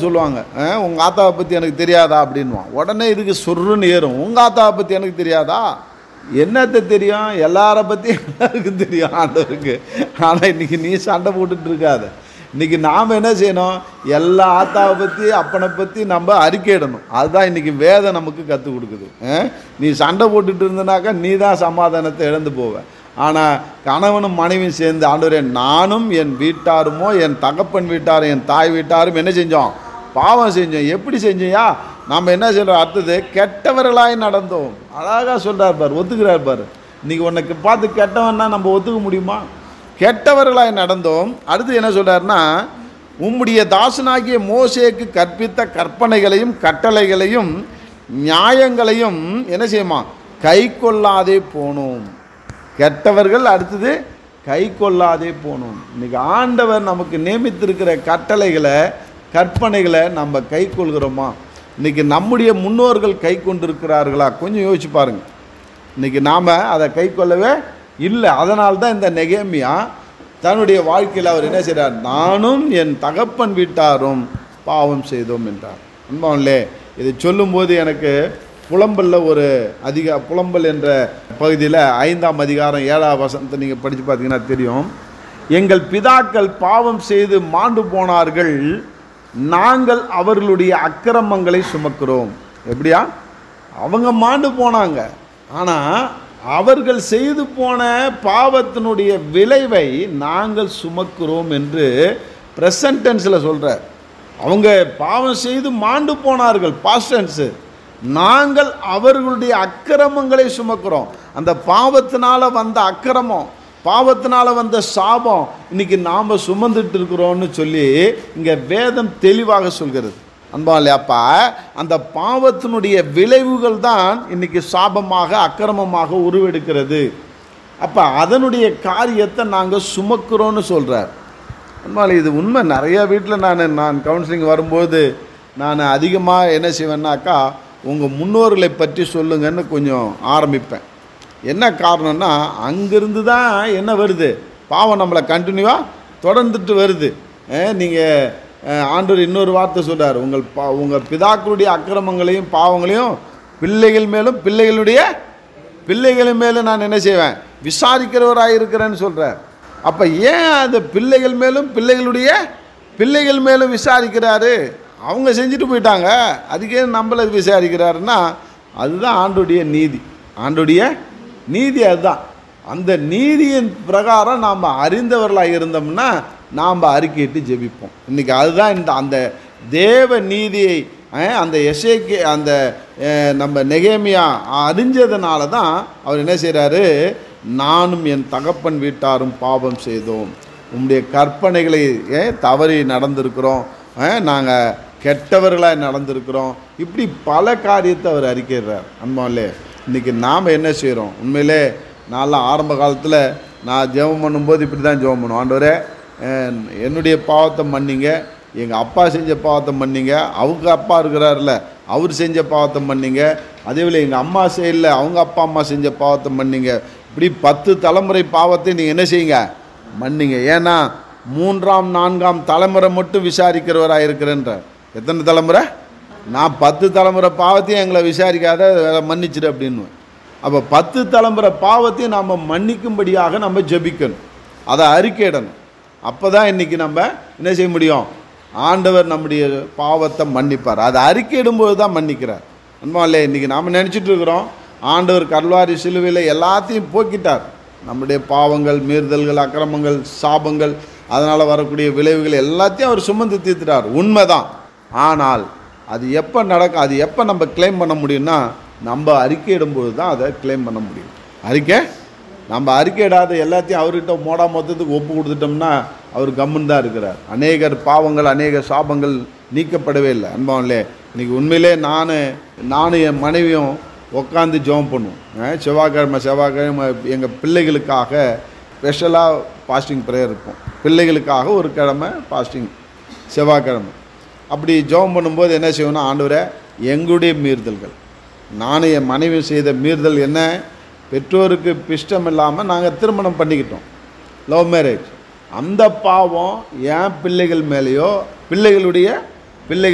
சொல்லுவாங்க உங்கள் ஆத்தாவை பற்றி எனக்கு தெரியாதா அப்படின்வான் உடனே இதுக்கு சொருன்னு ஏறும் உங்கள் ஆத்தாவை பற்றி எனக்கு தெரியாதா என்னத்தை தெரியும் எல்லாரை பற்றி எல்லாருக்கும் தெரியும் ஆண்டவருக்கு ஆனால் இன்னைக்கு நீ சண்டை போட்டுட்டு இருக்காத இன்னைக்கு நாம் என்ன செய்யணும் எல்லா ஆத்தாவை பற்றி அப்பனை பற்றி நம்ம அறிக்கையிடணும் அதுதான் இன்னைக்கு வேதம் நமக்கு கற்றுக் கொடுக்குது அஹ்? நீ சண்டை போட்டுட்டு இருந்தனாக்கா நீ தான் சமாதானத்தை இழந்து போவ ஆனால் கணவனும் மனைவியும் சேர்ந்து ஆண்டவரே நானும் என் வீட்டாருமோ என் தகப்பன் வீட்டாரும் என் தாய் வீட்டாரும் என்ன செஞ்சோம் பாவம் செஞ்சோம் எப்படி செஞ்சோயா நாம் என்ன செய்கிறோம் அடுத்தது கெட்டவர்களாய் நடந்தோம் அழகாக சொல்கிறார் பார் ஒத்துக்கிறார் பார் இன்னைக்கு உனக்கு பார்த்து கெட்டவன்னா நம்ம ஒத்துக்க முடியுமா கெட்டவர்களாய் நடந்தோம் அடுத்து என்ன சொல்றாருன்னா உம்முடைய தாசனாகிய மோசேக்கு கற்பித்த கற்பனைகளையும் கட்டளைகளையும் நியாயங்களையும் என்ன செய்யுமா கை கொள்ளாதே போனோம் கெட்டவர்கள் அடுத்தது கை கொள்ளாதே போகணும் இன்னைக்கு ஆண்டவர் நமக்கு நியமித்திருக்கிற கட்டளைகளை கற்பனைகளை நம்ம கை கொள்கிறோமா இன்னைக்கு நம்முடைய முன்னோர்கள் கை கொண்டிருக்கிறார்களா கொஞ்சம் யோசிச்சு பாருங்க இன்னைக்கு நாம் அதை கை கொள்ளவே இல்லை அதனால தான் இந்த நெகேமியா தன்னுடைய வாழ்க்கையில் அவர் என்ன செய்கிறார் நானும் என் தகப்பன் வீட்டாரும் பாவம் செய்தோம் என்றார் அன்பாவன்லே இதை சொல்லும்போது எனக்கு புலம்பல்ல ஒரு அதிக புலம்பல் என்ற பகுதியில் ஐந்தாம் அதிகாரம் ஏழாம் வசனத்தை நீங்கள் படித்து பார்த்தீங்கன்னா தெரியும் எங்கள் பிதாக்கள் பாவம் செய்து மாண்டு போனார்கள் நாங்கள் அவர்களுடைய அக்கிரமங்களை சுமக்கிறோம் எப்படியா அவங்க மாண்டு போனாங்க ஆனால் அவர்கள் செய்து போன பாவத்தினுடைய விளைவை நாங்கள் சுமக்கிறோம் என்று ப்ரெசன்ட் டென்ஸில் சொல்கிறார் அவங்க பாவம் செய்து மாண்டு போனார்கள் பாஸ்டன்ஸு நாங்கள் அவர்களுடைய அக்கிரமங்களை சுமக்கிறோம் அந்த பாவத்தினால வந்த அக்கிரமம் பாவத்தினால வந்த சாபம் இன்னைக்கு நாம் சுமந்துட்டு இருக்கிறோம்னு சொல்லி இங்கே வேதம் தெளிவாக சொல்கிறது அன்பா இல்லையாப்பா அந்த பாவத்தினுடைய விளைவுகள் தான் இன்னைக்கு சாபமாக அக்கிரமமாக உருவெடுக்கிறது அப்போ அதனுடைய காரியத்தை நாங்கள் சுமக்கிறோன்னு சொல்கிறார் அன்பால் இது உண்மை நிறைய வீட்டில் நான் நான் கவுன்சிலிங் வரும்போது நான் அதிகமாக என்ன செய்வேன்னாக்கா உங்கள் முன்னோர்களை பற்றி சொல்லுங்கன்னு கொஞ்சம் ஆரம்பிப்பேன் என்ன காரணம்னா அங்கிருந்து தான் என்ன வருது பாவம் நம்மளை கண்டினியூவாக தொடர்ந்துட்டு வருது நீங்கள் ஆண்டவர் இன்னொரு வார்த்தை சொல்றார் உங்கள் பா உங்கள் பிதாக்களுடைய அக்கிரமங்களையும் பாவங்களையும் பிள்ளைகள் மேலும் பிள்ளைகளுடைய பிள்ளைகள் மேலும் நான் என்ன செய்வேன் விசாரிக்கிறவராக இருக்கிறேன்னு சொல்கிறார் அப்போ ஏன் அந்த பிள்ளைகள் மேலும் பிள்ளைகளுடைய பிள்ளைகள் மேலும் விசாரிக்கிறாரு அவங்க செஞ்சுட்டு போயிட்டாங்க அதுக்கே நம்மளை விசாரிக்கிறாருன்னா அதுதான் ஆண்டுடைய நீதி ஆண்டுடைய நீதி அதுதான் அந்த நீதியின் பிரகாரம் நாம் அறிந்தவர்களாக இருந்தோம்னா நாம் அறிக்கையிட்டு ஜெபிப்போம் இன்றைக்கி அதுதான் இந்த அந்த தேவ நீதியை அஹ், அந்த எசேக்கு அந்த அஹ், நம்ம நெகேமியா அறிஞ்சதுனால தான் அவர் என்ன செய்கிறாரு நானும் என் தகப்பன் வீட்டாரும் பாவம் செய்தோம் உம்முடைய கற்பனைகளை அஹ், தவறி நடந்திருக்கிறோம் நாங்கள் கெட்டவர்களாக நடந்திருக்கிறோம் இப்படி பல காரியத்தை அவர் அறிக்கிறார் அன்பாலே இன்றைக்கி நாம் என்ன செய்கிறோம் உண்மையிலே நான்லாம் ஆரம்ப காலத்தில் நான் ஜெபம் பண்ணும்போது இப்படி தான் ஜெபம் பண்ணுவோம் ஆண்டவரே அஹ், என்னுடைய பாவத்தை மன்னிங்க எங்கள் அப்பா செஞ்ச பாவத்தை மன்னிங்க அவங்க அப்பா இருக்கிறார்ல அவர் செஞ்ச பாவத்தை மன்னிங்க அதே போல் எங்கள் அம்மா செய்யல அவங்க அப்பா அம்மா செஞ்ச பாவத்தை மன்னிங்க இப்படி பத்து தலைமுறை பாவத்தை நீங்கள் என்ன செய்யுங்க மன்னிங்க ஏன்னா மூன்றாம் நான்காம் தலைமுறை மட்டும் விசாரிக்கிறவராக இருக்கிறேன்றார் எத்தனை தலைமுறை நான் பத்து தலைமுறை பாவத்தையும் எங்களை விசாரிக்காத மன்னிச்சிடு அப்படின்னு அப்போ பத்து தலைமுறை பாவத்தையும் நாம் மன்னிக்கும்படியாக நம்ம ஜெபிக்கணும் அதை அறிக்கையிடணும் அப்போ தான் இன்றைக்கி நம்ம என்ன செய்ய முடியும் ஆண்டவர் நம்முடைய பாவத்தை மன்னிப்பார் அதை அறிக்கையிடும்போது தான் மன்னிக்கிறார் அன்பாலே இன்றைக்கி நாம் நினச்சிட்டு இருக்கிறோம் ஆண்டவர் கல்வாரி சிலுவையில் எல்லாத்தையும் போக்கிட்டார் நம்முடைய பாவங்கள் மீறுதல்கள் அக்கிரமங்கள் சாபங்கள் அதனால் வரக்கூடிய விளைவுகள் எல்லாத்தையும் அவர் சுமந்து தீர்த்துட்டார் உண்மைதான் ஆனால் அது எப்போ நடக்கும் அது எப்போ நம்ம க்ளைம் பண்ண முடியும்னா நம்ம அறிக்கையிடும்போது தான் அதை க்ளைம் பண்ண முடியும் அறிக்கை நம்ம அறிக்கையிடாத எல்லாத்தையும் அவர்கிட்ட மோடா மொத்தத்துக்கு ஒப்பு கொடுத்துட்டோம்னா அவர் கம்முன்னு தான் இருக்கிறார் அநேகர் பாவங்கள் அநேக சாபங்கள் நீக்கப்படவே இல்லை அன்பாவிலே இன்னைக்கு உண்மையிலே நான் நானும் என் மனைவியும் உட்காந்து ஜெபம் பண்ணுவோம் அஹ் செவ்வாய்க்கிழமை செவ்வாய்க்கிழமை எங்கள் பிள்ளைகளுக்காக ஸ்பெஷலாக பாஸ்டிங் ப்ரேயர் இருக்கும் பிள்ளைகளுக்காக ஒரு கிழமை பாஸ்டிங் செவ்வாய்க்கிழமை அப்படி ஜெபம் பண்ணும்போது என்ன செய்வோம்னா ஆண்டவரே எங்களுடைய மீறுதல்கள் நானும் என் மனைவி செய்த மீறுதல் என்ன பெற்றோருக்கு பிஷ்டம் இல்லாமல் நாங்கள் திருமணம் பண்ணிக்கிட்டோம் லவ் மேரேஜ் அந்த பாவம் என் பிள்ளைகள் மேலேயோ பிள்ளைகளுடைய